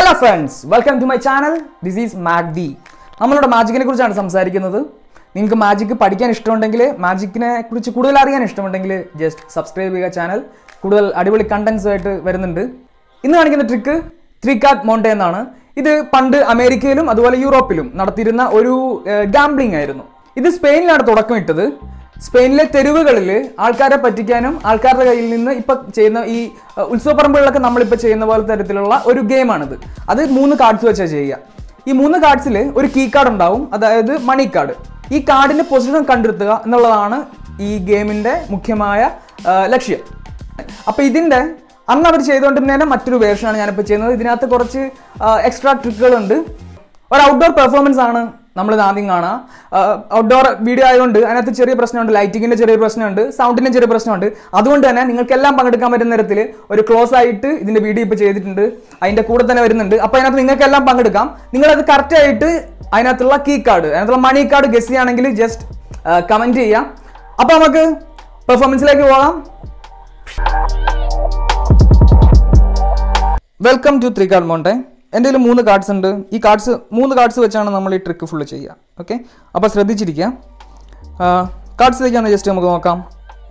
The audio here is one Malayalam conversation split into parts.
Hello friends welcome to my channel this is Mag D നമ്മളുടെ മാജിക്കിനെ കുറിച്ചാണ് സംസാരിക്കുന്നത് നിങ്ങൾക്ക് മാജിക് പഠിക്കാൻ ഇഷ്ടമുണ്ടെങ്കിൽ മാജിക്കിനെ കുറിച്ച് കൂടുതൽ അറിയാൻ ഇഷ്ടമുണ്ടെങ്കിൽ ജസ്റ്റ് സബ്സ്ക്രൈബ് ചെയ്യുക ചാനൽ കൂടുതൽ അടിപൊളി കണ്ടന്റ്സ് ആയിട്ട് വരുന്നുണ്ട് ഇന്ന് കാണിക്കുന്ന ട്രിക്ക് ത്രീ കാർഡ് മോണ്ടെ എന്നാണ് ഇത് പണ്ട് അമേരിക്കയിലും അതുപോലെ യൂറോപ്പിലും നടത്തിയിരുന്ന ഒരു ഗാംബ്ലിംഗ് ആയിരുന്നു ഇത് സ്പെയിനിലാണ് തുടക്കമിട്ടത് സ്പെയിനിലെ തെരുവുകളിൽ ആൾക്കാരെ പറ്റിക്കാനും ആൾക്കാരുടെ കയ്യിൽ നിന്ന് ഇപ്പൊ ചെയ്യുന്ന ഈ അഹ്, ഉത്സവപ്പറമ്പുകളിലൊക്കെ നമ്മളിപ്പോൾ ചെയ്യുന്ന പോലെ തരത്തിലുള്ള ഒരു ഗെയിമാണിത് അത് മൂന്ന് കാർഡ്സ് വെച്ചാൽ ചെയ്യുക ഈ മൂന്ന് കാർഡ്സിൽ ഒരു കീ കാർഡ് ഉണ്ടാവും അതായത് മണി കാർഡ് ഈ കാർഡിന്റെ പൊസിഷൻ കണ്ടെത്തുക എന്നുള്ളതാണ് ഈ ഗെയിമിന്റെ മുഖ്യമായ ആ, ലക്ഷ്യം അപ്പൊ ഇതിന്റെ അന്ന് അവർ ചെയ്തുകൊണ്ടിരുന്നതിന്റെ മറ്റൊരു വേർഷനാണ് ഞാനിപ്പോൾ ചെയ്യുന്നത് ഇതിനകത്ത് കുറച്ച് എക്സ്ട്രാ ട്രിക്കുകളുണ്ട് ഒരു ഔട്ട്ഡോർ പെർഫോമൻസ് ആണ് നമ്മൾ ഇത് ആദ്യം കാണുക ഔട്ട്ഡോർ വീഡിയോ ആയതുകൊണ്ട് അതിനകത്ത് ചെറിയ പ്രശ്നമുണ്ട് ലൈറ്റിങ്ങിന്റെ ചെറിയ പ്രശ്നമുണ്ട് സൗണ്ടിന്റെ ചെറിയ പ്രശ്നമുണ്ട് അതുകൊണ്ട് തന്നെ നിങ്ങൾക്ക് എല്ലാം പങ്കെടുക്കാൻ പറ്റുന്ന തരത്തിൽ ഒരു ക്ലോസ് ആയിട്ട് ഇതിന്റെ വീഡിയോ ഇപ്പോൾ ചെയ്തിട്ടുണ്ട് അതിന്റെ കൂടെ തന്നെ വരുന്നുണ്ട് അപ്പോൾ അതിനകത്ത് നിങ്ങൾക്ക് എല്ലാം പങ്കെടുക്കാം നിങ്ങളത് കറക്റ്റ് ആയിട്ട് അതിനകത്തുള്ള കീ കാർഡ് അതിനകത്തുള്ള മണി കാർഡ് ഗസ് ചെയ്യുകയാണെങ്കിൽ ജസ്റ്റ് കമന്റ് ചെയ്യാം അപ്പോൾ നമുക്ക് പെർഫോമൻസിലേക്ക് പോകാം welcome to three card monte എൻ്റെ കയ്യിൽ മൂന്ന് കാർഡ്സ് ഉണ്ട് ഈ കാർഡ്സ് മൂന്ന് കാർഡ്സ് വെച്ചാണ് നമ്മൾ ഈ ട്രിക്ക് ഫുള്ള് ചെയ്യുക ഓക്കെ അപ്പോൾ ശ്രദ്ധിച്ചിരിക്കുക കാർഡ്സിലേക്കാണ് ജസ്റ്റ് നമുക്ക് നോക്കാം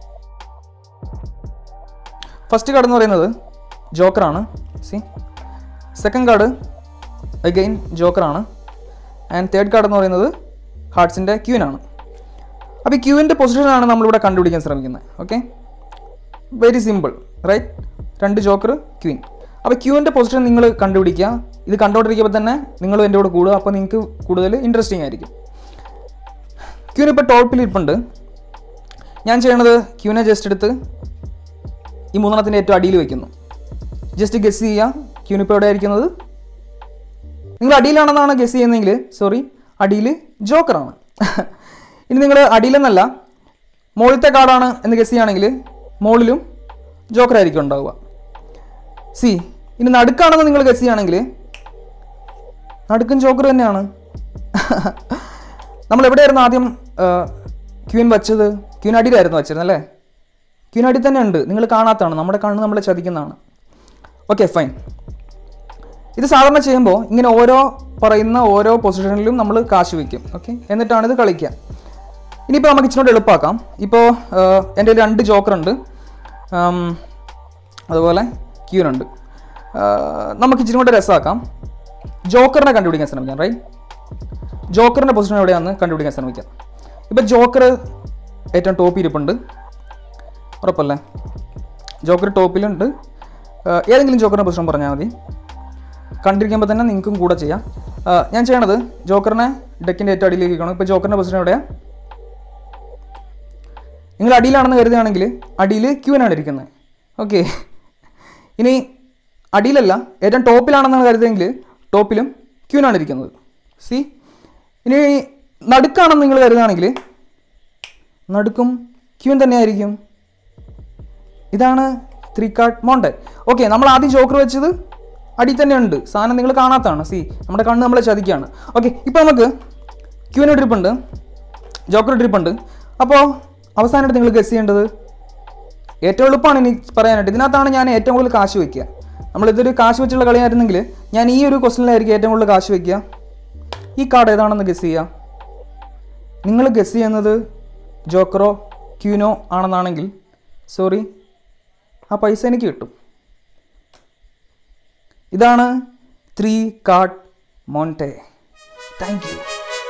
ഫസ്റ്റ് കാർഡ് എന്ന് പറയുന്നത് ജോക്കറാണ് സി സെക്കൻഡ് കാർഡ് അഗെയിൻ ജോക്കറാണ് ആൻഡ് തേർഡ് കാർഡ് എന്ന് പറയുന്നത് ഹാർട്സിൻ്റെ ക്യൂനാണ് അപ്പോൾ ഈ ക്യൂവിൻ്റെ പൊസിഷനാണ് നമ്മളിവിടെ കണ്ടുപിടിക്കാൻ ശ്രമിക്കുന്നത് ഓക്കെ വെരി സിമ്പിൾ റൈറ്റ് രണ്ട് ജോക്കർ ക്വീൻ അപ്പോൾ ക്യൂവിൻ്റെ പൊസിഷൻ നിങ്ങൾ കണ്ടുപിടിക്കുക ഇത് കണ്ടുകൊണ്ടിരിക്കുമ്പോൾ തന്നെ നിങ്ങൾ എൻ്റെ കൂടെ കൂടുക അപ്പോൾ നിങ്ങൾക്ക് കൂടുതൽ ഇൻട്രസ്റ്റിംഗ് ആയിരിക്കും ക്യൂൻ ഇപ്പോൾ ടോപ്പിൽ ഇരിപ്പുണ്ട് ഞാൻ ചെയ്യണത് ക്യൂനെ ജസ്റ്റ് എടുത്ത് ഈ മൂന്നെണ്ണത്തിൻ്റെ ഏറ്റവും അടിയിൽ വെക്കുന്നു ജസ്റ്റ് ഗസ് ചെയ്യുക ക്യൂൻ ഇപ്പോൾ എവിടെ ആയിരിക്കുന്നത് നിങ്ങൾ അടിയിലാണെന്നാണ് ഗസ് ചെയ്യുന്നതെങ്കിൽ സോറി അടിയിൽ ജോക്കറാണ് ഇനി നിങ്ങൾ അടിയിലെന്നല്ല മുകളിലത്തെ കാർഡാണ് എന്ന് ഗസ് ചെയ്യുകയാണെങ്കിൽ മുകളിലും ജോക്കറായിരിക്കും ഉണ്ടാവുക സി ഇനി നടുക്കാണെന്ന് നിങ്ങൾ ഗസ് ചെയ്യുകയാണെങ്കിൽ നടുക്കും ജോക്കർ തന്നെയാണ് നമ്മൾ എവിടെയായിരുന്നു ആദ്യം ക്യൂൻ വച്ചത് ക്യൂൻ അടിയിലായിരുന്നു വച്ചിരുന്നത് അല്ലേ ക്യൂൻ അടി തന്നെ ഉണ്ട് നിങ്ങൾ കാണാത്തതാണ് നമ്മുടെ കണ്ണ് നമ്മളെ ചതിക്കുന്നതാണ് ഓക്കെ ഫൈൻ ഇത് സാധാരണ ചെയ്യുമ്പോൾ ഇങ്ങനെ ഓരോ പറയുന്ന ഓരോ പൊസിഷനിലും നമ്മൾ കാശ് വയ്ക്കും ഓക്കെ എന്നിട്ടാണ് ഇത് കളിക്കുക ഇനിയിപ്പോൾ നമുക്ക് ഇച്ചിരി എളുപ്പമാക്കാം ഇപ്പോൾ എൻ്റെ കയ്യിൽ രണ്ട് ജോക്കറുണ്ട് അതുപോലെ ക്യൂനുണ്ട് നമുക്ക് ഇച്ചിരി കൂടെ രസമാക്കാം ജോക്കറിനെ കണ്ടുപിടിക്കാൻ ശ്രമിക്കാം റൈറ്റ് ജോക്കറിൻ്റെ പൊസിഷൻ എവിടെയാണെന്ന് കണ്ടുപിടിക്കാൻ ശ്രമിക്കാം ഇപ്പോൾ ജോക്കർ ഏറ്റവും ടോപ്പ് ഇരിപ്പുണ്ട് ഉറപ്പല്ലേ ജോക്കർ ടോപ്പിലുണ്ട് ആ, ഏതെങ്കിലും ജോക്കറിൻ്റെ പൊസിഷൻ പറഞ്ഞാൽ മതി കണ്ടിരിക്കുമ്പോൾ തന്നെ നിങ്ങൾക്കും കൂടെ ചെയ്യാം ആ, ഞാൻ ചെയ്യണത് ജോക്കറിനെ ഡെക്കിൻ്റെ ഏറ്റവും അടിയിലേക്ക് വെക്കണം ഇപ്പോൾ ജോക്കറിൻ്റെ പൊസിഷൻ എവിടെയാണ് നിങ്ങൾ അടിയിലാണെന്ന് കരുതുകയാണെങ്കിൽ അടിയിൽ ക്യൂനാണ് ഇരിക്കുന്നത് ഓക്കെ ഇനി അടിയിലല്ല ഏറ്റവും ടോപ്പിലാണെന്നാണ് കരുതുമെങ്കിൽ ടോപ്പിലും ക്യൂനാണ് ഇരിക്കുന്നത് സി ഇനി നടുക്കാണെന്ന് നിങ്ങൾ കരുതുകയാണെങ്കിൽ നടുക്കും ക്യൂൻ തന്നെയായിരിക്കും ഇതാണ് ത്രീ കാർഡ് മോണ്ടെ ഓക്കെ നമ്മൾ ആദ്യം ജോക്കർ വെച്ചത് അടി തന്നെ ഉണ്ട് സാധനം നിങ്ങൾ കാണാത്തതാണ് സി നമ്മുടെ കണ്ണ് നമ്മളെ ചതിക്കുകയാണ് ഓക്കെ ഇപ്പോൾ നമുക്ക് ക്യൂവിന് ട്രിപ്പുണ്ട് ജോക്കർ ട്രിപ്പുണ്ട് അപ്പോൾ അവസാനമായിട്ട് നിങ്ങൾ ഗസ് ചെയ്യേണ്ടത് ഏറ്റവും എളുപ്പമാണ് ഇനി പറയാനായിട്ട് ഇതിനകത്താണ് ഞാൻ ഏറ്റവും കൂടുതൽ കാശ് വയ്ക്കുക നമ്മളിതൊരു കാശ് വെച്ചുള്ള കളിയായിരുന്നെങ്കിൽ ഞാൻ ഈ ഒരു ക്വസ്റ്റിനിലായിരിക്കും ഏറ്റവും കൂടുതൽ കാശ് വയ്ക്കുക ഈ കാർഡ് ഏതാണെന്ന് ഗസ് ചെയ്യുക നിങ്ങൾ ഗസ് ചെയ്യുന്നത് ജോക്കറോ ക്യൂനോ ആണെന്നാണെങ്കിൽ സോറി ആ പൈസ എനിക്ക് കിട്ടും ഇതാണ് three card monte thank you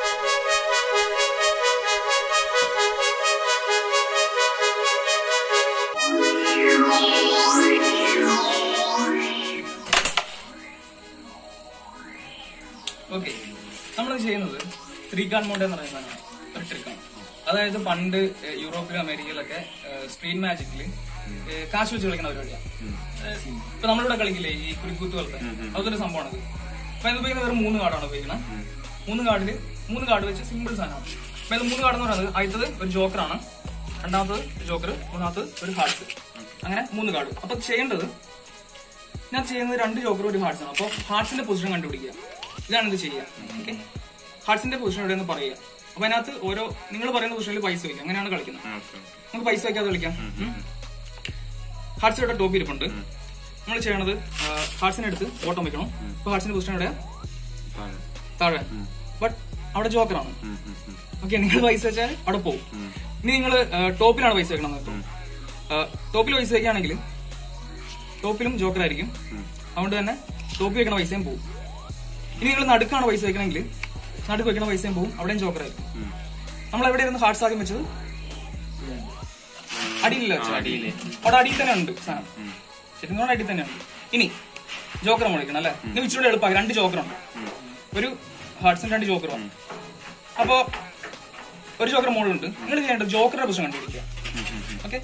okay നമ്മൾ ചെയ്യുന്നത് ത്രീ കാർഡ് മോഡ് എന്ന് പറയുന്നതാണ് ഒരു ട്രിക്കാണ് അതായത് പണ്ട് ഏഹ്, യൂറോപ്പിലും അമേരിക്കയിലൊക്കെ സ്ക്രീൻ മാജിക്കിൽ കാശ് വെച്ച് കളിക്കുന്ന പരിപാടിയാണ് ഏഹ്, ഇപ്പൊ നമ്മളിവിടെ കളിക്കില്ലേ ഈ കുരിക്കൂത്ത് പോലത്തെ അതൊരു സംഭവമാണത് അപ്പൊ ഇത് ഉപയോഗിക്കുന്നത് വെറും മൂന്ന് കാർഡാണ് ഉപയോഗിക്കുന്നത് മൂന്ന് കാർഡിൽ മൂന്ന് കാർഡ് വെച്ച് സിമ്പിൾ സാധനമാണ് അപ്പൊ ഇത് മൂന്ന് കാർഡ് എന്ന് പറയുന്നത് ആദ്യത്തത് ഒരു ജോക്കറാണ് രണ്ടാമത്തത് ജോക്കർ മൂന്നാമത്തത് ഒരു ഹാർട്സ് അങ്ങനെ മൂന്ന് കാർഡ് അപ്പൊ ചെയ്യേണ്ടത് ഞാൻ ചെയ്യുന്നത് രണ്ട് ജോക്കർ ഒരു ഹാർട്സ് ആണ് അപ്പോൾ ഹാർട്സിന്റെ പൊസിഷൻ കണ്ടുപിടിക്കുക ഇതാണ് ഇത് ചെയ്യുക ഓക്കെ ഹാർട്സിന്റെ പൊസിഷൻ എവിടെയെന്ന് പറയുക അപ്പൊ അതിനകത്ത് ഓരോ നിങ്ങൾ പറയുന്ന പൊസിഷനിൽ പൈസ വയ്ക്കുക അങ്ങനെയാണ് കളിക്കുന്നത് നമുക്ക് പൈസ വയ്ക്കാതെ കളിക്കാം ഹാർട്സ് ഇവിടെ ടോപ്പ് ഇരിപ്പുണ്ട് നമ്മൾ ചെയ്യണത് ഹാർട്സിനെ എടുത്ത് ഓട്ടം വെക്കണം ഇപ്പൊ ഹാർട്സിന്റെ പൊസിഷൻ എവിടെയാ താഴെ. താഴെ ബട്ട് അവിടെ ജോക്കറാണ് ഉം, ഉം, ഉം. ഓക്കെ നിങ്ങൾ പൈസ വെച്ചാൽ അവിടെ പോകും ഇനി നിങ്ങൾ ടോപ്പിലാണ് പൈസ വെക്കണം എന്ന് ടോപ്പിൽ പൈസ വെക്കുകയാണെങ്കിൽ ടോപ്പിലും ജോക്കർ ആയിരിക്കും അതുകൊണ്ട് തന്നെ ടോപ്പിൽ വെക്കണ പൈസയും പോകും ഇനി നിങ്ങൾ നടുക്കാണ് പൈസ വെക്കണമെങ്കിൽ നടുക്ക് വെക്കണ പൈസയും പോകും അവിടെയും ജോക്കർ ആയിരിക്കും ഉം. നമ്മൾ എവിടെ ഇരുന്ന് ഹാർട്സ് ആദ്യം വെച്ചത് അടിയിലില്ല വെച്ചത്. അടിയില്. അവിടെ അടിയിൽ തന്നെ ഉണ്ട് സാധനം ശരിക്കും പറഞ്ഞാൽ അടിയിൽ തന്നെ ഉണ്ട് ഇനി ജോക്കർ നമ്മൾ വെക്കണം അല്ലേ ഇത് ഇച്ചിരി എളുപ്പമായി രണ്ട് ജോക്കർ ഉണ്ട് ഒരു ഹാർട്സിന് രണ്ട് ജോക്കറും അപ്പോ ഒരു ജോക്കർ മോളുണ്ട് നിങ്ങൾ ചെയ്യേണ്ടത് ജോക്കറുടെ പൊസിഷൻ കണ്ടുപിടിക്കുക ഓക്കെ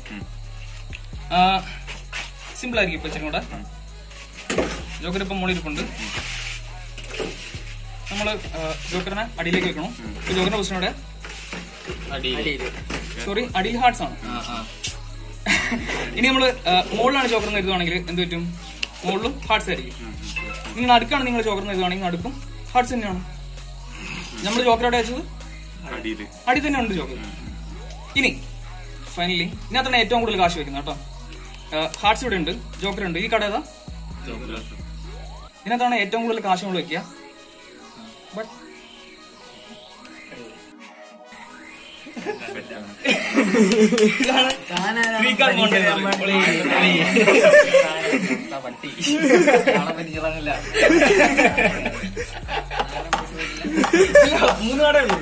സിമ്പിൾ ആയിരിക്കും ഇപ്പൊ ഇച്ചിരി കൂടെ ജോക്കർ ഇപ്പൊ മോളിൽ ഇരിപ്പുണ്ട് നമ്മള് ജോക്കറിനെ അടിയിലേക്ക് വെക്കണം ഇപ്പൊ ജോക്കറിന്റെ പൊസിഷൻ ഇവിടെ അടിയില്. സോറി അടിയിൽ ഹാർട്സ് ആണ് ആ, ആ. ഇനി നമ്മള് മുകളിലാണ് ചോക്കർ എന്ന് എഴുതുവാണെങ്കിൽ എന്ത് പറ്റും മുകളിലും ഹാർട്സ് ആയിരിക്കും ഇനി നടുക്കാണ് നിങ്ങൾ ചോക്കർ എന്ന് എഴുതുവാണെങ്കിൽ നടുക്കും ഹാർട്സ് തന്നെയാണ് നമ്മൾ ചോക്കർ എവിടെ വെച്ചത് അടിയില്. അടി തന്നെ ഉണ്ട് ചോക്കർ ഇനി ഫൈനലി ഇതിനകത്താണ് ഏറ്റവും കൂടുതൽ കാശ് വെക്കുന്നത് കേട്ടോ ഹാർട്സ് ഇവിടെ ഉണ്ട് ജോക്കർ ഉണ്ട് ഈ കട ഏതാ ഇതിനകത്താണ് ഏറ്റവും കൂടുതൽ കാശ് നമ്മൾ വെക്കുക ബട്ട് ഇതാണ് three card mountain എന്ന് പറയുന്നത്. ഇല്ല, മൂന്ന് കടേ ഉള്ളൂ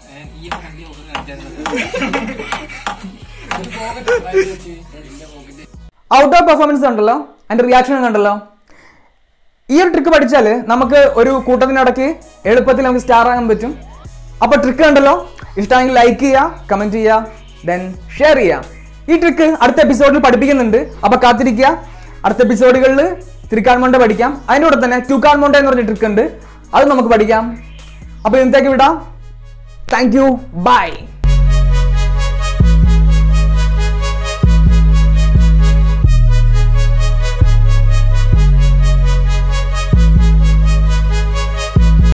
ഔട്ട് ഓഫ് പെർഫോമൻസ് കണ്ടല്ലോ അതിന്റെ റിയാക്ഷൻ കണ്ടല്ലോ ഈ ഒരു ട്രിക്ക് പഠിച്ചാൽ നമുക്ക് ഒരു കൂട്ടത്തിനിടയ്ക്ക് എളുപ്പത്തിൽ നമുക്ക് സ്റ്റാർ ആകാൻ പറ്റും അപ്പോൾ ട്രിക്ക് കണ്ടല്ലോ ഇഷ്ടമാണെങ്കിൽ ലൈക്ക് ചെയ്യുക കമൻറ്റ് ചെയ്യുക ദെൻ ഷെയർ ചെയ്യുക ഈ ട്രിക്ക് അടുത്ത എപ്പിസോഡിൽ പഠിപ്പിക്കുന്നുണ്ട് അപ്പോൾ കാത്തിരിക്കുക അടുത്ത എപ്പിസോഡുകളിൽ ത്രിക്കാൽമോണ്ട പഠിക്കാം അതിൻ്റെ കൂടെ തന്നെ ടു കാൽമോണ്ട എന്ന് പറഞ്ഞ ട്രിക്ക് ഉണ്ട് അത് നമുക്ക് പഠിക്കാം അപ്പോൾ ഇന്നത്തേക്ക് വിടാം താങ്ക് യു ബൈ